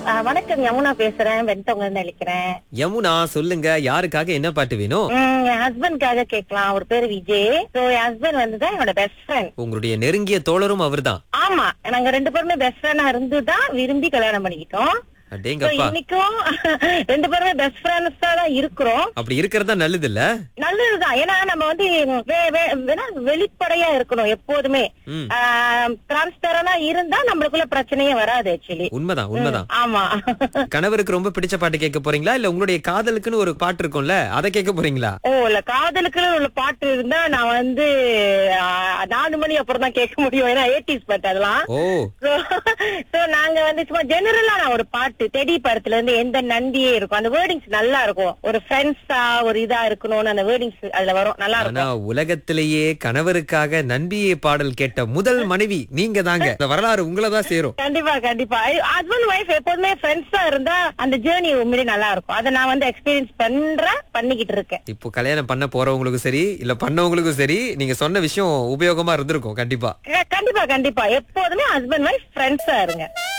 ஆ, வணக்கம் யமுனா பேசுறேன் வெண்தவங்க இருந்து அழைக்கிறேன் யமுனா சொல்லுங்க யாருக்காக என்ன பாட்டு வேணும் ம், என் ஹஸ்பண்ட்காக கேட்கலாம் அவர் பேரு விஜய் சோ என் ஹஸ்பண்ட் வந்துதான் என்னோட பெஸ்ட் ஃப்ரெண்ட் உங்களுடைய நெருங்கிய தோழரும் அவர்தான் ஆமா நாங்க ரெண்டு பேருமே பெஸ்ட் ஃப்ரெண்டா இருந்துதான் விரும்பி கல்யாணம் பண்ணிக்கிட்டோம் So, அடேங்கப்பா இன்னைக்கும் ரெண்டு பேருமே பெஸ்ட் ஃப்ரெண்ட்ஸ் தான் இருக்கிறோம் அப்படி இருக்கிறதா நல்லது இல்ல நல்லதுதான் ஏன்னா நம்ம வந்து வே- வே- வேணா வெளிப்படையா இருக்கணும் எப்போதுமே ம். டிரான்ஸ்பரனா இருந்தா நம்மளுக்குள்ள பிரச்சனையே வராது ஆக்சுவலி உண்மைதான் உண்மைதான் ஆமா கணவருக்கு ரொம்ப பிடிச்ச பாட்டு கேட்க போறீங்களா இல்ல உங்களுடைய காதலுக்குன்னு ஒரு பாட்டு இருக்கும்ல அதை கேட்க போறீங்களா ஓ இல்ல காதலுக்குன்னு உள்ள பாட்டு இருந்தா நான் வந்து ஆ, நாலு மணி அப்புறம் தான் கேட்க முடியும் ஏன்னா ஏடிஸ் பாட்டு அதெல்லாம் ஓ So, so நாங்க வந்து சும்மா ஜெனரலா நான் ஒரு பாட்டு தெடி படத்துல இருந்து எந்த நந்தியே இருக்கும் அந்த வேர்டிங்ஸ் நல்லா இருக்கும் ஒரு ஃப்ரெண்ட்ஸா ஒரு இதா இருக்கணும்னு அந்த வேர்டிங்ஸ் அதுல வரும் நல்லா ஆனா இருக்கும் உலகத்திலேயே கணவருக்காக நண்பியை பாடல் கேட்ட முதல் மனைவி நீங்க தாங்க இந்த வரலாறு உங்களை தான் சேரும் கண்டிப்பா கண்டிப்பா ஹஸ்பண்ட் ஒய்ஃப் எப்போதுமே ஃப்ரெண்ட்ஸா இருந்தா அந்த ஜேர்னி உண்மையிலே நல்லா இருக்கும் அதை நான் வந்து எக்ஸ்பீரியன்ஸ் பண்றேன் பண்ணிக்கிட்டு இருக்கேன் இப்போ கல்யாணம் பண்ண போறவங்களுக்கும் சரி இல்ல பண்ணவங்களுக்கும் சரி நீங்க சொன்ன விஷயம் உபயோகமா இருந்திருக்கும் கண்டிப்பா கண்டிப்பா கண்டிப்பா எப்போதுமே ஹஸ்பண்ட் ஒய்ஃப் ஃப்ரெண்ட்ஸா இருங்க